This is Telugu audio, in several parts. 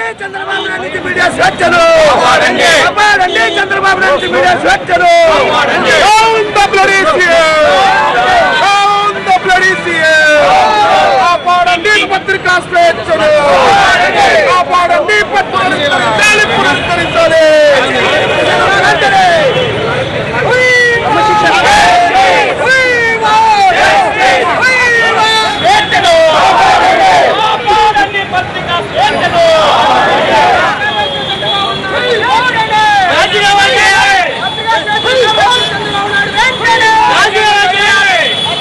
కాపాడండి చంద్రబాబు నాయుడు మీడియా స్వేచ్ఛను కాపాడండి. కాపాడండి చంద్రబాబు నాయుడు మీడియా స్వేచ్ఛను కాపాడండి. Down the bloody CM. Down the bloody CM. కాపాడండి పత్రికా స్వేచ్ఛను కాపాడండి పత్రికలు పురస్కరించాలి వెంటనే. We want justice. We want justice. We want స్వేచ్ఛను. కాపాడండి పత్రికా స్వేచ్ఛను రాజీనామా చేయాలి. రాజీనామా చేయాలి.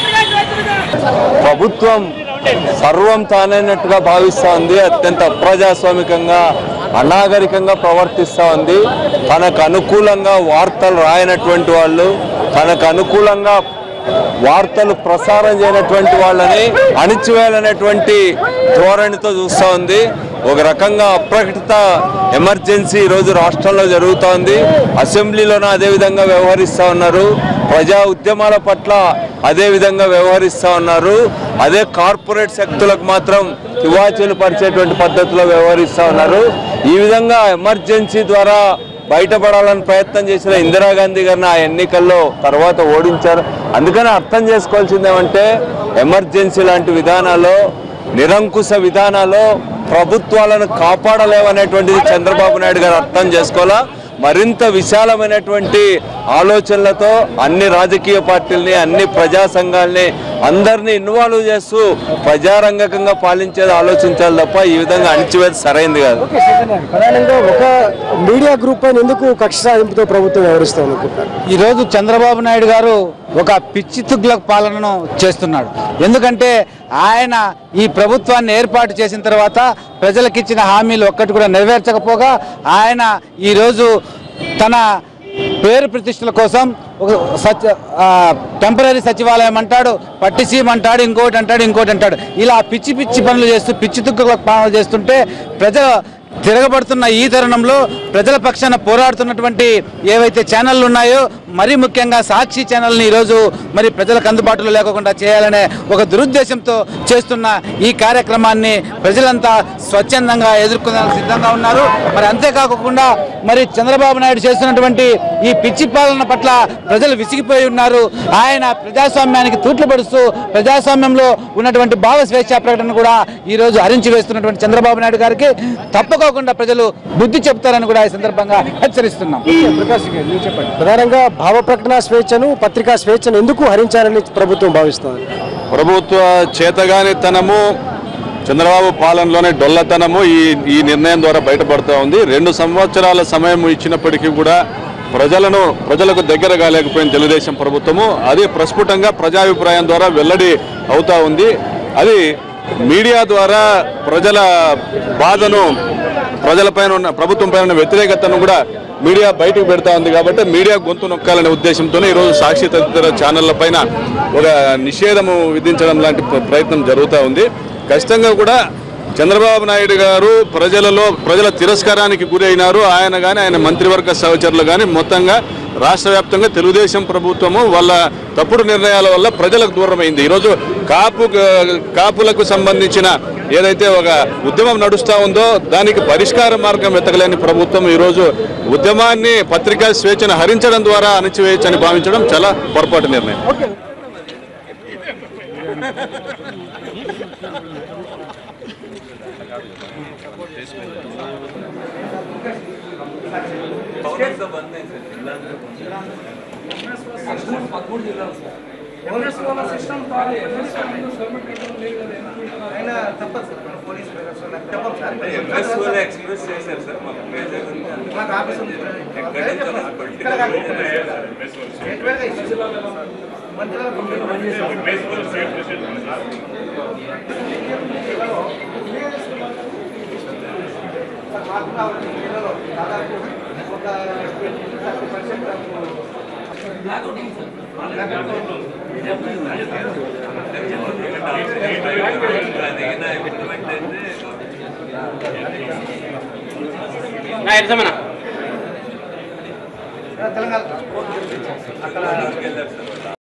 ప్రభుత్వం సర్వం తానైనట్టుగా భావిస్తూ ఉంది అత్యంత అప్రజాస్వామికంగా అనాగరికంగా ప్రవర్తిస్తూ ఉంది తనకు అనుకూలంగా వార్తలు రాయనటువంటి వాళ్ళు తనకు అనుకూలంగా వార్తలు ప్రసారం చేయనటువంటి వాళ్ళని అణిచివేయాలనేటువంటి ధోరణితో చూస్తూ ఉంది ఒక రకంగా అప్రకటిత ఎమర్జెన్సీ ఈరోజు రాష్ట్రంలో జరుగుతోంది అసెంబ్లీలోనూ అదేవిధంగా వ్యవహరిస్తూ ఉన్నారు ప్రజా ఉద్యమాల పట్ల అదే విధంగా వ్యవహరిస్తూ ఉన్నారు అదే కార్పొరేట్ శక్తులకు మాత్రం తివాచీలు పరిచేటువంటి పద్ధతిలో వ్యవహరిస్తూ ఉన్నారు ఈ విధంగా ఎమర్జెన్సీ ద్వారా బయటపడాలని ప్రయత్నం చేసిన ఇందిరాగాంధీ గారిని ఆ ఎన్నికల్లో తర్వాత ఓడించారు అందుకని అర్థం చేసుకోవాల్సింది ఏమంటే ఎమర్జెన్సీ లాంటి విధానాల్లో నిరంకుశ విధానాల్లో ప్రభుత్వాలను కాపాడలేవనేటువంటిది చంద్రబాబు నాయుడు గారు అర్థం చేసుకోవాలా మరింత విశాలమైనటువంటి ఆలోచనలతో అన్ని రాజకీయ పార్టీల్ని అన్ని ప్రజా సంఘాలని అందరినీ ఇన్వాల్వ్ చేస్తూ ప్రజారంగకంగా పాలించేది ఆలోచించాలి తప్ప ఈ విధంగా అణిచివేది సరైంది కాదు ఓకే సీజన్ గారు, ప్రధానంగా ఒక మీడియా గ్రూప్ పైన ఎందుకు కక్ష సాధింపుతో ప్రభుత్వం వ్యవహరిస్తాం అనుకుంటారు ఈరోజు చంద్రబాబు నాయుడు గారు ఒక పిచ్చి తుగ్లక్ పాలనను చేస్తున్నాడు ఎందుకంటే ఆయన ఈ ప్రభుత్వాన్ని ఏర్పాటు చేసిన తర్వాత ప్రజలకు ఇచ్చిన హామీలు ఒక్కటి కూడా నెరవేర్చకపోగా ఆయన ఈరోజు తన పేరు ప్రతిష్టల కోసం ఒక సచ్ టెంపరీ సచివాలయం అంటాడు పట్టిసీమ అంటాడు ఇంకోటి అంటాడు ఇంకోటి అంటాడు ఇలా పిచ్చి పిచ్చి పనులు చేస్తూ పిచ్చి తుగ్లక్ పాలనలు చేస్తుంటే ప్రజల తిరగబడుతున్న ఈ తరుణంలో ప్రజల పక్షాన పోరాడుతున్నటువంటి ఏవైతే ఛానళ్ళు ఉన్నాయో మరీ ముఖ్యంగా సాక్షి ఛానల్ని ఈరోజు మరి ప్రజలకు అందుబాటులో లేకుండా చేయాలనే ఒక దురుద్దేశంతో చేస్తున్న ఈ కార్యక్రమాన్ని ప్రజలంతా స్వచ్ఛందంగా ఎదుర్కొనేందుకు సిద్ధంగా ఉన్నారు మరి అంతేకాకుండా మరి చంద్రబాబు నాయుడు చేస్తున్నటువంటి ఈ పిచ్చి పాలన పట్ల ప్రజలు విసిగిపోయి ఉన్నారు ఆయన ప్రజాస్వామ్యానికి తూట్లు పడుస్తూ ప్రజాస్వామ్యంలో ఉన్నటువంటి భావ స్వేచ్ఛ ప్రకటన కూడా ఈ రోజు హరించి వేస్తున్నటువంటి చంద్రబాబు నాయుడు గారికి తప్పకోకుండా ప్రజలు బుద్ధి చెప్తారని కూడా ఈ సందర్భంగా హెచ్చరిస్తున్నాం ప్రకాష్ గారు మీరు చెప్పండి ప్రధానంగా భావ ప్రకటన స్వేచ్ఛను పత్రికా స్వేచ్ఛను ఎందుకు హరించాలని ప్రభుత్వం భావిస్తుంది ప్రభుత్వ చేతగానితనము చంద్రబాబు పాలనలోనే డొల్లతనము ఈ ఈ నిర్ణయం ద్వారా బయటపడుతూ ఉంది రెండు సంవత్సరాల సమయం ఇచ్చినప్పటికీ కూడా ప్రజలను ప్రజలకు దగ్గర కాలేకపోయిన తెలుగుదేశం ప్రభుత్వము అది ప్రస్ఫుటంగా ప్రజాభిప్రాయం ద్వారా వెల్లడి అవుతా ఉంది అది మీడియా ద్వారా ప్రజల బాధను ప్రజలపైన ఉన్న ప్రభుత్వం పైన ఉన్న వ్యతిరేకతను కూడా మీడియా బయటకు పెడతా ఉంది కాబట్టి మీడియా గొంతు నొక్కాలనే ఉద్దేశంతోనే ఈరోజు సాక్షి తదితర ఛానళ్ల పైన ఒక నిషేధము విధించడం లాంటి ప్ర- ప్రయత్నం జరుగుతూ ఉంది ఖచ్చితంగా కూడా చంద్రబాబు నాయుడు గారు ప్రజలలో ప్రజల తిరస్కారానికి గురి అయినారు ఆయన కానీ ఆయన మంత్రివర్గ సహచరులు కానీ మొత్తంగా రాష్ట్ర వ్యాప్తంగా తెలుగుదేశం ప్రభుత్వము వాళ్ళ తప్పుడు నిర్ణయాల వల్ల ప్రజలకు దూరమైంది ఈరోజు కాపు కాపులకు సంబంధించిన ఏదైతే ఒక ఉద్యమం నడుస్తూ ఉందో దానికి పరిష్కార మార్గం వెతకలేని ప్రభుత్వం ఈరోజు ఉద్యమాన్ని పత్రికా స్వేచ్ఛను హరించడం ద్వారా అణచివేయచ్చని భావించడం చాలా పొరపాటు నిర్ణయం తెలంగాణ